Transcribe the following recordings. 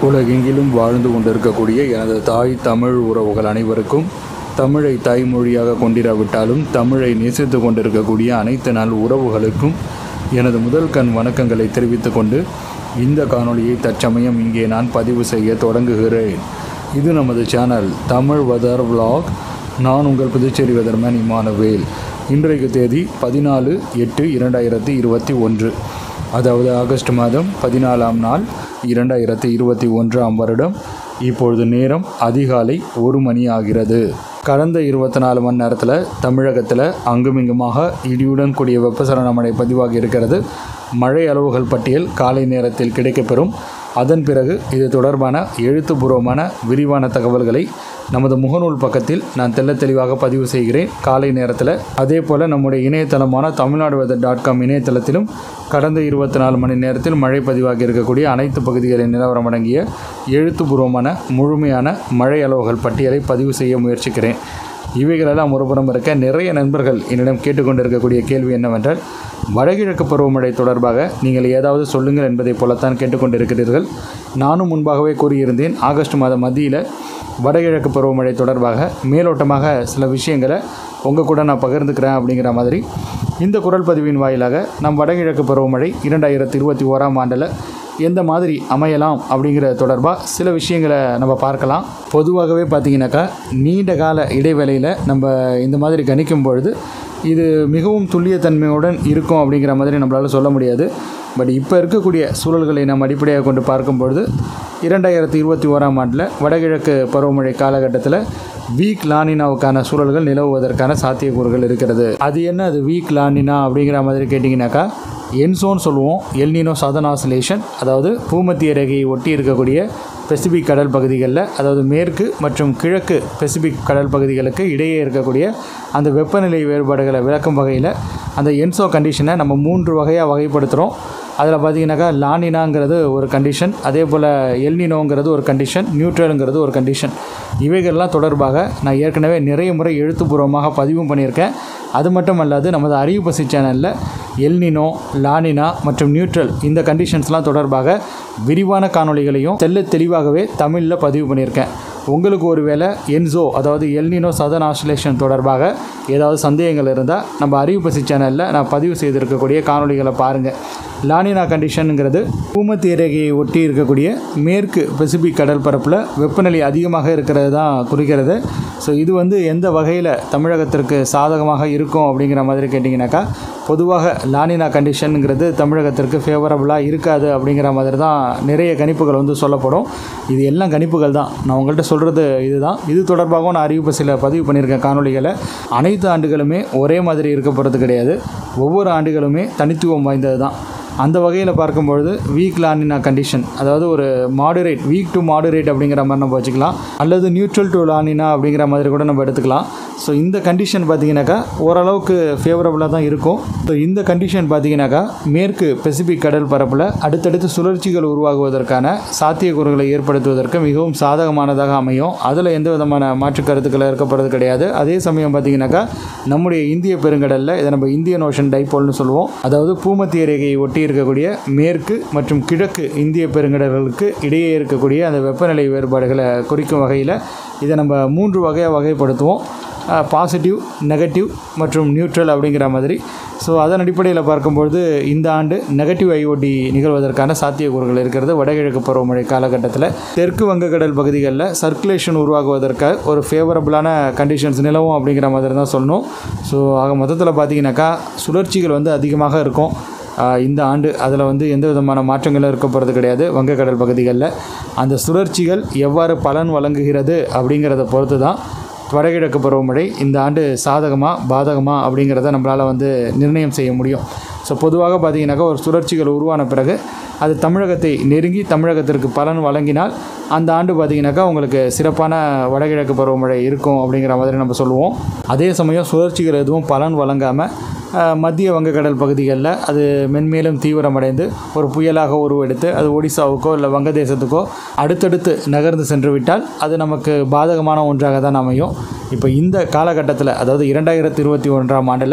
உலகெங்கிலும் வாழ்ந்து கொண்டிருக்கக்கூடிய எனது தாய் தமிழ் உறவுகள் அனைவருக்கும் தமிழை தாய்மொழியாக கொண்டிராவிட்டாலும் தமிழை நேசித்து கொண்டிருக்கக்கூடிய அனைத்து நாள் உறவுகளுக்கும் எனது முதல் கண் வணக்கங்களை தெரிவித்துக் கொண்டு இந்த காணொளியை தற்சமயம் இங்கே நான் பதிவு செய்ய தொடங்குகிறேன் இது நமது சேனல் தமிழ் வதர் vlog நான் உங்கள் புதுச்சேரி வெதர்மேன் இமானுவேல் இன்றைக்கு தேதி பதினாலு எட்டு இரண்டாயிரத்தி இருபத்தி ஒன்று அதாவது ஆகஸ்ட் மாதம் பதினாலாம் நாள் இரண்டாயிரத்தி இருபத்தி ஒன்றாம் வருடம் இப்பொழுது நேரம் அதிகாலை ஒரு மணி ஆகிறது கடந்த இருபத்தி நாலு மணி நேரத்தில் தமிழகத்தில் அங்குமிங்குமாக இடியுடன் கூடிய வெப்பசலன மழை பதிவாகி இருக்கிறது மழை அளவுகள் பட்டியல் காலை நேரத்தில் கிடைக்கப்பெறும் அதன் பிறகு இது தொடர்பான எழுத்துப்பூர்வமான விரிவான தகவல்களை நமது முகநூல் பக்கத்தில் நான் தெள்ளத் தெளிவாக பதிவு செய்கிறேன் காலை நேரத்தில் அதே போல் நம்முடைய இணையதளமான தமிழ்நாடு வெதர் டாட் காம் இணையதளத்திலும் கடந்த இருபத்தி நாலு மணி நேரத்தில் மழை பதிவாகி இருக்கக்கூடிய அனைத்து பகுதிகளின் நிலவரம் அடங்கிய எழுத்துப்பூர்வமான முழுமையான மழை அளவுகள் பட்டியலை பதிவு செய்ய முயற்சிக்கிறேன் இவைகளெல்லாம் ஒருபுறம் இருக்க நிறைய நண்பர்கள் என்னிடம் கேட்டுக்கொண்டிருக்கக்கூடிய கேள்வி என்னவென்றால் வடகிழக்கு பருவமழை தொடர்பாக நீங்கள் ஏதாவது சொல்லுங்கள் என்பதைப் போலத்தான் கேட்டுக்கொண்டிருக்கிறீர்கள் நானும் முன்பாகவே கூறியிருந்தேன் ஆகஸ்ட் மாத மத்தியில் வடகிழக்கு பருவமழை தொடர்பாக மேலோட்டமாக சில விஷயங்களை உங்கள் கூட நான் பகிர்ந்துக்கிறேன் அப்படிங்கிற மாதிரி இந்த குரல் பதிவின் வாயிலாக நம் வடகிழக்கு பருவமழை இரண்டாயிரத்தி இருபத்தி ஓராம் ஆண்டில் எந்த மாதிரி அமையலாம் அப்படிங்கிற தொடர்பாக சில விஷயங்களை நம்ம பார்க்கலாம் பொதுவாகவே பார்த்தீங்கன்னாக்கா நீண்ட கால இடைவேளையில் நம்ம இந்த மாதிரி கணிக்கும் பொழுது இது மிகவும் துல்லியத்தன்மையுடன் இருக்கும் அப்படிங்கிற மாதிரி நம்மளால் சொல்ல முடியாது பட் இப்போ இருக்கக்கூடிய சூழல்களை நாம் அடிப்படையாக கொண்டு பார்க்கும்பொழுது இரண்டாயிரத்தி இருபத்தி ஓராம் ஆண்டில் வடகிழக்கு பருவமழை காலகட்டத்தில் வீக் லானினாவுக்கான சூழல்கள் நிலவுவதற்கான சாத்தியக்கூறுகள் இருக்கிறது அது என்ன அது வீக் லானினா அப்படிங்கிற மாதிரி கேட்டிங்கனாக்கா என்சோன் சொல்லுவோம் எல்னினோ சதன் ஆசிலேஷன் அதாவது பூமத்திய ரேகையை ஒட்டி இருக்கக்கூடிய பெசிபிக் கடல் பகுதிகளில் அதாவது மேற்கு மற்றும் கிழக்கு பெசிபிக் கடல் பகுதிகளுக்கு இடையே இருக்கக்கூடிய அந்த வெப்பநிலை வேறுபாடுகளை விளக்கும் வகையில் அந்த என்சோ கண்டிஷனை நம்ம மூன்று வகையாக வகைப்படுத்துகிறோம் அதில் பார்த்தீங்கன்னாக்கா லானினாங்கிறது ஒரு கண்டிஷன் அதே போல் எல்னினோங்கிறது ஒரு கண்டிஷன் நியூட்ரலுங்கிறது ஒரு கண்டிஷன் இவைகள்லாம் தொடர்பாக நான் ஏற்கனவே நிறைய முறை எழுத்துப்பூர்வமாக பதிவும் பண்ணியிருக்கேன் அது மட்டும் அல்லாது நமது அறிவு பசி சேனலில் எல்னினோ லானினா மற்றும் நியூட்ரல் இந்த கண்டிஷன்ஸ்லாம் தொடர்பாக விரிவான காணொளிகளையும் தெல்ல தெளிவாகவே தமிழில் பதிவு பண்ணியிருக்கேன் உங்களுக்கு ஒருவேளை என்சோ அதாவது எல்னினோ சதன் ஆஸ்ட்ரேலேஷன் தொடர்பாக ஏதாவது சந்தேகங்கள் இருந்தால் நம்ம அறிவு பசி சேனலில் நான் பதிவு செய்திருக்கக்கூடிய காணொளிகளை பாருங்கள் லானினா கண்டிஷனுங்கிறது பூமத்திய ரேகையை ஒட்டி இருக்கக்கூடிய மேற்கு பசிபிக் கடல் பரப்பில் வெப்பநிலை அதிகமாக இருக்கிறது தான் குறிக்கிறது ஸோ இது வந்து எந்த வகையில் தமிழகத்திற்கு சாதகமாக இருக்கும் அப்படிங்கிற மாதிரி கேட்டிங்கனாக்கா பொதுவாக லானினா கண்டிஷனுங்கிறது தமிழகத்திற்கு ஃபேவரபுளாக இருக்காது அப்படிங்கிற மாதிரி தான் நிறைய கணிப்புகள் வந்து சொல்லப்படும் இது எல்லாம் கணிப்புகள் தான் நான் உங்கள்கிட்ட சொல்கிறது இதுதான் இது தொடர்பாகவும் நான் அறிவிப்பு சில பதிவு பண்ணியிருக்கேன் காணொளிகளை அனைத்து ஆண்டுகளுமே ஒரே மாதிரி இருக்க போகிறது கிடையாது ஒவ்வொரு ஆண்டுகளுமே தனித்துவம் வாய்ந்தது தான் அந்த வகையில் பார்க்கும்பொழுது வீக் லானினா கண்டிஷன் அதாவது ஒரு மாடுரேட் வீக் டு மாடுரேட் அப்படிங்கிற மாதிரி நம்ம வச்சுக்கலாம் அல்லது நியூட்ரல் டு லானினா அப்படிங்கிற மாதிரி கூட நம்ம எடுத்துக்கலாம் ஸோ இந்த கண்டிஷன் பார்த்தீங்கன்னாக்கா ஓரளவுக்கு ஃபேவரபுளாக தான் இருக்கும் ஸோ இந்த கண்டிஷன் பார்த்தீங்கன்னாக்கா மேற்கு பெசிபிக் கடல் பரப்பில் அடுத்தடுத்து சுழற்சிகள் உருவாகுவதற்கான சாத்தியக்கூறுகளை ஏற்படுத்துவதற்கு மிகவும் சாதகமானதாக அமையும் அதில் எந்த விதமான மாற்று கருத்துக்களை இருக்கப்படுறது கிடையாது அதே சமயம் பார்த்தீங்கன்னாக்கா நம்முடைய இந்திய பெருங்கடலில் இதை நம்ம இந்தியன் ஓஷன் டைப்போல்னு சொல்லுவோம் அதாவது பூமத்திய ரேகையை ஒட்டி இருக்கக்கூடிய மேற்கு மற்றும் கிழக்கு இந்திய பெருங்கடல்களுக்கு இடையே இருக்கக்கூடிய அந்த வெப்பநிலை வேறுபாடுகளை குறிக்கும் வகையில் இதை நம்ம மூன்று வகையாக வகைப்படுத்துவோம் பாசிட்டிவ் நெகட்டிவ் மற்றும் நியூட்ரல் அப்படிங்கிற மாதிரி ஸோ அதன் அடிப்படையில் பார்க்கும்பொழுது இந்த ஆண்டு நெகட்டிவ் ஐஓடி நிகழ்வதற்கான சாத்தியக்கூறுகள் இருக்கிறது வடகிழக்கு பருவமழை காலகட்டத்தில் தெற்கு வங்கக்கடல் பகுதிகளில் சர்க்குலேஷன் உருவாகுவதற்கு ஒரு ஃபேவரபுளான கண்டிஷன்ஸ் நிலவும் அப்படிங்கிற மாதிரி தான் சொல்லணும் ஸோ ஆக மொத்தத்தில் பார்த்தீங்கன்னாக்கா சுழற்சிகள் வந்து அதிகமாக இருக்கும் இந்த ஆண்டு அதில் வந்து எந்த விதமான மாற்றங்களும் இருக்க போகிறது கிடையாது வங்கக்கடல் பகுதிகளில் அந்த சுழற்சிகள் எவ்வாறு பலன் வழங்குகிறது அப்படிங்கிறத பொறுத்து தான் வடகிழக்கு பருவமழை இந்த ஆண்டு சாதகமாக பாதகமாக அப்படிங்கிறத நம்மளால் வந்து நிர்ணயம் செய்ய முடியும் ஸோ பொதுவாக பார்த்தீங்கன்னாக்கா ஒரு சுழற்சிகள் உருவான பிறகு அது தமிழகத்தை நெருங்கி தமிழகத்திற்கு பலன் வழங்கினால் அந்த ஆண்டு பார்த்தீங்கன்னாக்கா உங்களுக்கு சிறப்பான வடகிழக்கு பருவமழை இருக்கும் அப்படிங்கிற மாதிரி நம்ம சொல்லுவோம் அதே சமயம் சுழற்சிகள் எதுவும் பலன் வழங்காமல் அஹ், மத்திய வங்கக்கடல் பகுதிகளில் அது மென்மேலும் தீவிரமடைந்து ஒரு புயலாக உருவெடுத்து அது ஒடிசாவுக்கோ இல்லை வங்கதேசத்துக்கோ அடுத்தடுத்து நகர்ந்து சென்று விட்டால் அது நமக்கு பாதகமான ஒன்றாக தான் அமையும் இப்போ இந்த காலகட்டத்தில் அதாவது இரண்டாயிரத்தி இருபத்தி ஒன்றாம் ஆண்டில்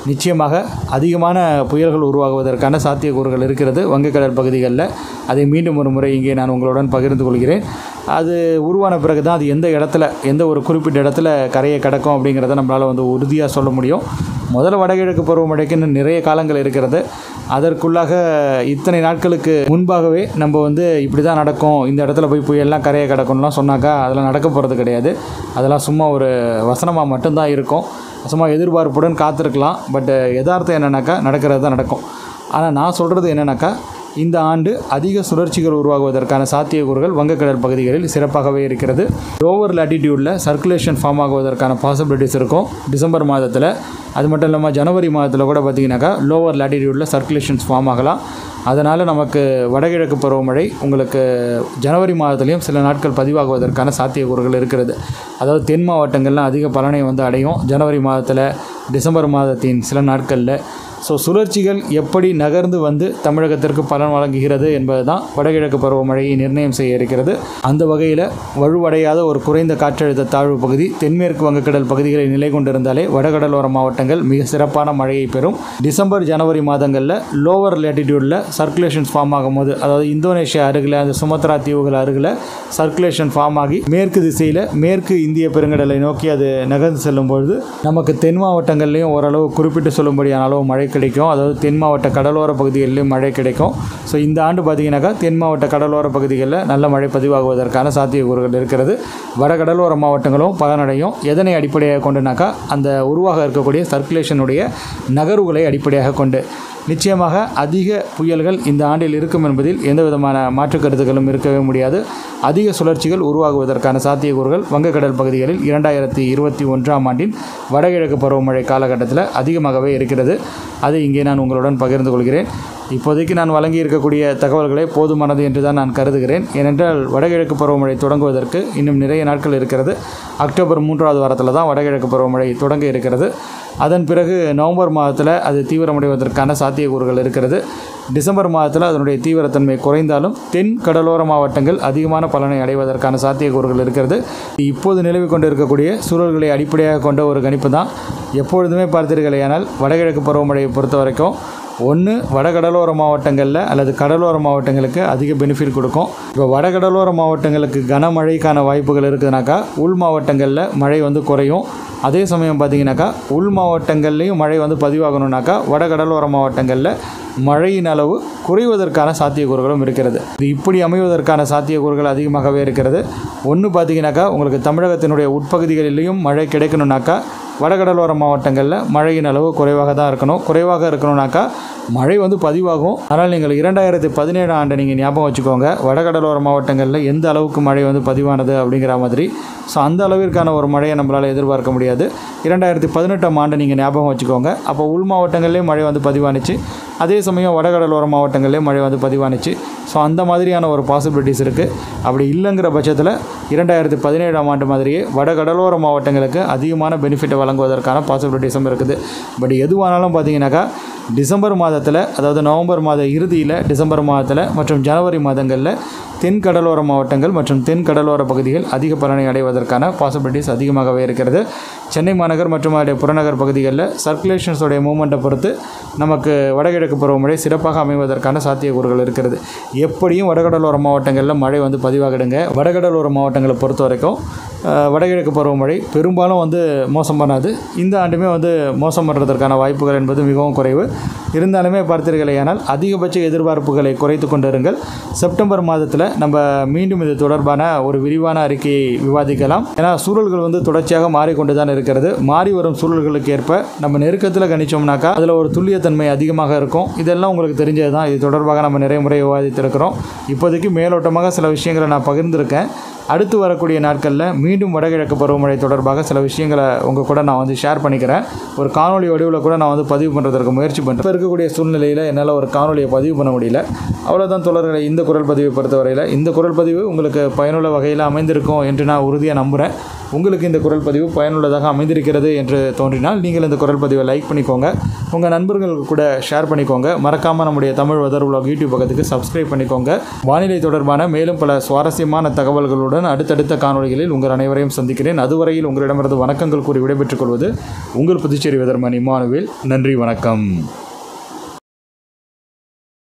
நிச்சயமாக அதிகமான புயல்கள் உருவாகுவதற்கான சாத்தியக்கூறுகள் இருக்கிறது வங்கக்கடல் பகுதிகளில் அதை மீண்டும் ஒரு முறை இங்கே நான் உங்களுடன் பகிர்ந்து கொள்கிறேன் அது உருவான பிறகு தான் அது எந்த இடத்துல எந்த ஒரு குறிப்பிட்ட இடத்துல கரையை கடக்கும் அப்படிங்கிறத நம்மளால் வந்து உறுதியாக சொல்ல முடியும் முதல்ல வடகிழக்கு பருவமழைக்கு இன்னும் நிறைய காலங்கள் இருக்கிறது அதற்குள்ளாக இத்தனை நாட்களுக்கு முன்பாகவே நம்ம வந்து இப்படி தான் நடக்கும் இந்த இடத்துல போய் புயல்லாம் கரையை கடக்கும்லாம் சொன்னாக்கா அதெல்லாம் நடக்க போகிறது கிடையாது அதெல்லாம் சும்மா ஒரு வசனமாக மட்டும்தான் இருக்கும் சும்மா எதிர்பார்ப்புடன் காத்திருக்கலாம் பட் யதார்த்தம் என்னென்னாக்கா நடக்கிறது தான் நடக்கும் ஆனால் நான் சொல்கிறது என்னென்னாக்கா இந்த ஆண்டு அதிக சுழற்சிகள் உருவாகுவதற்கான சாத்தியக்கூறுகள் வங்கக்கடல் பகுதிகளில் சிறப்பாகவே இருக்கிறது லோவர் லேட்டிடியூடில் சர்க்குலேஷன் ஃபார்ம் ஆகுவதற்கான பாசிபிலிட்டிஸ் இருக்கும் டிசம்பர் மாதத்தில் அது மட்டும் இல்லாமல் ஜனவரி மாதத்தில் கூட பார்த்திங்கனாக்கா லோவர் லேட்டிடியூடில் சர்க்குலேஷன்ஸ் ஃபார்ம் ஆகலாம் அதனால் நமக்கு வடகிழக்கு பருவமழை உங்களுக்கு ஜனவரி மாதத்துலேயும் சில நாட்கள் பதிவாகுவதற்கான சாத்தியக்கூறுகள் இருக்கிறது அதாவது தென் மாவட்டங்கள்லாம் அதிக பலனை வந்து அடையும் ஜனவரி மாதத்தில் டிசம்பர் மாதத்தின் சில நாட்களில் ஸோ சுழற்சிகள் எப்படி நகர்ந்து வந்து தமிழகத்திற்கு பலன் வழங்குகிறது என்பது தான் வடகிழக்கு பருவமழையை நிர்ணயம் செய்ய இருக்கிறது அந்த வகையில் வலுவடையாத ஒரு குறைந்த காற்றழுத்த தாழ்வு பகுதி தென்மேற்கு வங்கக்கடல் பகுதிகளில் நிலை கொண்டிருந்தாலே வடகடலோர மாவட்டங்கள் மிக சிறப்பான மழையை பெறும் டிசம்பர் ஜனவரி மாதங்களில் லோவர் லேட்டிடியூடில் சர்க்குலேஷன்ஸ் ஃபார்ம் ஆகும்போது அதாவது இந்தோனேஷியா அருகில் அந்த சுமத்ரா தீவுகள் அருகில் சர்க்குலேஷன் ஃபார்ம் ஆகி மேற்கு திசையில் மேற்கு இந்திய பெருங்கடலை நோக்கி அது நகர்ந்து செல்லும் பொழுது நமக்கு தென் மாவட்டங்கள்லேயும் ஓரளவு குறிப்பிட்டு சொல்லும்படியான அளவு மழை கிடைக்கும் அதாவது தென் மாவட்ட கடலோர பகுதிகளிலும் மழை கிடைக்கும் ஸோ இந்த ஆண்டு பார்த்தீங்கன்னாக்கா தென் மாவட்ட கடலோர பகுதிகளில் நல்ல மழை பதிவாகுவதற்கான சாத்தியக்கூறுகள் இருக்கிறது வட கடலோர மாவட்டங்களும் பலனடையும் எதனை அடிப்படையாக கொண்டுனாக்கா அந்த உருவாக இருக்கக்கூடிய சர்க்குலேஷனுடைய நகர்வுகளை அடிப்படையாக கொண்டு நிச்சயமாக அதிக புயல்கள் இந்த ஆண்டில் இருக்கும் என்பதில் எந்த விதமான மாற்று கருத்துக்களும் இருக்கவே முடியாது அதிக சுழற்சிகள் உருவாகுவதற்கான சாத்தியக்கூறுகள் வங்கக்கடல் பகுதிகளில் இரண்டாயிரத்தி இருபத்தி ஒன்றாம் ஆண்டின் வடகிழக்கு பருவமழை காலகட்டத்தில் அதிகமாகவே இருக்கிறது அதை இங்கே நான் உங்களுடன் பகிர்ந்து கொள்கிறேன் இப்போதைக்கு நான் வழங்கி இருக்கக்கூடிய தகவல்களே போதுமானது என்று தான் நான் கருதுகிறேன் ஏனென்றால் வடகிழக்கு பருவமழை தொடங்குவதற்கு இன்னும் நிறைய நாட்கள் இருக்கிறது அக்டோபர் மூன்றாவது வாரத்தில் தான் வடகிழக்கு பருவமழை தொடங்க இருக்கிறது அதன் பிறகு நவம்பர் மாதத்தில் அது தீவிரமடைவதற்கான சாத்தியக்கூறுகள் இருக்கிறது டிசம்பர் மாதத்தில் அதனுடைய தீவிரத்தன்மை குறைந்தாலும் தென் கடலோர மாவட்டங்கள் அதிகமான பலனை அடைவதற்கான சாத்தியக்கூறுகள் இருக்கிறது இப்போது நிலவி கொண்டு இருக்கக்கூடிய சூழல்களை அடிப்படையாக கொண்ட ஒரு கணிப்பு தான் எப்பொழுதுமே பார்த்தீர்களேயானால் வடகிழக்கு பருவமழையை பொறுத்த வரைக்கும் ஒன்று வடகடலோர மாவட்டங்களில் அல்லது கடலோர மாவட்டங்களுக்கு அதிக பெனிஃபிட் கொடுக்கும் இப்போ வடகடலோர மாவட்டங்களுக்கு கனமழைக்கான வாய்ப்புகள் இருக்குதுனாக்கா உள் மாவட்டங்களில் மழை வந்து குறையும் அதே சமயம் பார்த்தீங்கன்னாக்கா உள் மாவட்டங்கள்லேயும் மழை வந்து பதிவாகணுன்னாக்கா வடகடலோர மாவட்டங்களில் மழையின் அளவு குறைவதற்கான சாத்தியக்கூறுகளும் இருக்கிறது இது இப்படி அமைவதற்கான சாத்தியக்கூறுகள் அதிகமாகவே இருக்கிறது ஒன்று பார்த்தீங்கன்னாக்கா உங்களுக்கு தமிழகத்தினுடைய உட்பகுதிகளிலேயும் மழை கிடைக்கணுன்னாக்கா வடகடலோர மாவட்டங்களில் மழையின் அளவு குறைவாக தான் இருக்கணும் குறைவாக இருக்கணும்னாக்கா மழை வந்து பதிவாகும் ஆனால் நீங்கள் இரண்டாயிரத்தி பதினேழாம் ஆண்டை நீங்கள் ஞாபகம் வச்சுக்கோங்க வடகடலோர மாவட்டங்களில் எந்த அளவுக்கு மழை வந்து பதிவானது அப்படிங்கிற மாதிரி ஸோ அந்த அளவிற்கான ஒரு மழையை நம்மளால் எதிர்பார்க்க முடியாது இரண்டாயிரத்தி பதினெட்டாம் ஆண்டு நீங்கள் ஞாபகம் வச்சுக்கோங்க அப்போ உள் மாவட்டங்கள்லேயும் மழை வந்து பதிவானுச்சு அதே சமயம் வடகடலோர மாவட்டங்கள்லேயும் மழை வந்து பதிவானுச்சு ஸோ அந்த மாதிரியான ஒரு பாசிபிலிட்டிஸ் இருக்குது அப்படி இல்லைங்கிற பட்சத்தில் இரண்டாயிரத்தி பதினேழாம் ஆண்டு மாதிரியே வடகடலோர மாவட்டங்களுக்கு அதிகமான பெனிஃபிட்டை வழங்குவதற்கான பாசிபிலிட்டிஸும் இருக்குது பட் எதுவானாலும் பார்த்தீங்கன்னாக்கா டிசம்பர் மாதத்தில் அதாவது நவம்பர் மாத இறுதியில் டிசம்பர் மாதத்தில் மற்றும் ஜனவரி மாதங்களில் தென் கடலோர மாவட்டங்கள் மற்றும் தென் கடலோர பகுதிகள் அதிக பலனை அடைவதற்கான பாசிபிலிட்டிஸ் அதிகமாகவே இருக்கிறது சென்னை மாநகர் மற்றும் அதனுடைய புறநகர் பகுதிகளில் சர்க்குலேஷன்ஸோடைய மூமெண்ட்டை பொறுத்து நமக்கு வடகிழக்கு பருவமழை சிறப்பாக அமைவதற்கான சாத்தியக்கூறுகள் இருக்கிறது எப்படியும் வடகடலோர மாவட்டங்களில் மழை வந்து பதிவாகிடுங்க வடகடலோர மாவட்டங்களை பொறுத்த வரைக்கும் அஹ், வடகிழக்கு பருவமழை பெரும்பாலும் வந்து மோசம் பண்ணாது இந்த ஆண்டுமே வந்து மோசம் பண்ணுறதற்கான வாய்ப்புகள் என்பது மிகவும் குறைவு இருந்தாலுமே பார்த்தீர்களேயானால் அதிகபட்ச எதிர்பார்ப்புகளை குறைத்து கொண்டிருங்கள் செப்டம்பர் மாதத்தில் நம்ம மீண்டும் இது தொடர்பான ஒரு விரிவான அறிக்கையை விவாதிக்கலாம் ஏன்னா சூழல்கள் வந்து தொடர்ச்சியாக மாறிக்கொண்டு தான் இருக்கிறது மாறி வரும் சூழல்களுக்கு ஏற்ப நம்ம நெருக்கத்தில் கணிச்சோம்னாக்கா அதில் ஒரு துல்லியத்தன்மை அதிகமாக இருக்கும் இதெல்லாம் உங்களுக்கு தெரிஞ்சது தான் இது தொடர்பாக நம்ம நிறைய முறை விவாதித்திருக்கிறோம் இப்போதைக்கு மேலோட்டமாக சில விஷயங்களை நான் பகிர்ந்திருக்கேன் அடுத்து வரக்கூடிய நாட்களில் மீண்டும் வடகிழக்கு பருவமழை தொடர்பாக சில விஷயங்களை உங்கள் கூட நான் வந்து ஷேர் பண்ணிக்கிறேன் ஒரு காணொளி வடிவில் கூட நான் வந்து பதிவு பண்ணுறதுக்கு முயற்சி பண்ணுறேன் இப்போ இருக்கக்கூடிய சூழ்நிலையில் என்னால் ஒரு காணொலியை பதிவு பண்ண முடியல அவ்வளோதான் தொடர்களை இந்த குரல் பதிவை பொறுத்தவரையில் இந்த குரல் பதிவு உங்களுக்கு பயனுள்ள வகையில் அமைந்திருக்கும் என்று நான் உறுதியாக நம்புகிறேன் உங்களுக்கு இந்த குரல் பதிவு பயனுள்ளதாக அமைந்திருக்கிறது என்று தோன்றினால் நீங்கள் இந்த குரல் பதிவை லைக் பண்ணிக்கோங்க உங்கள் நண்பர்கள் கூட ஷேர் பண்ணிக்கோங்க மறக்காமல் நம்முடைய தமிழ் வெதர் உலக யூடியூப் பக்கத்துக்கு சப்ஸ்கிரைப் பண்ணிக்கோங்க வானிலை தொடர்பான மேலும் பல சுவாரஸ்யமான தகவல்களுடன் அடுத்தடுத்த காணொளிகளில் உங்கள் அனைவரையும் சந்திக்கிறேன் அதுவரையில் உங்களிடமிருந்து வணக்கங்கள் கூறி விடைபெற்றுக் கொள்வது உங்கள் புதுச்சேரி வெதர்மன் இமானுவேல் நன்றி வணக்கம்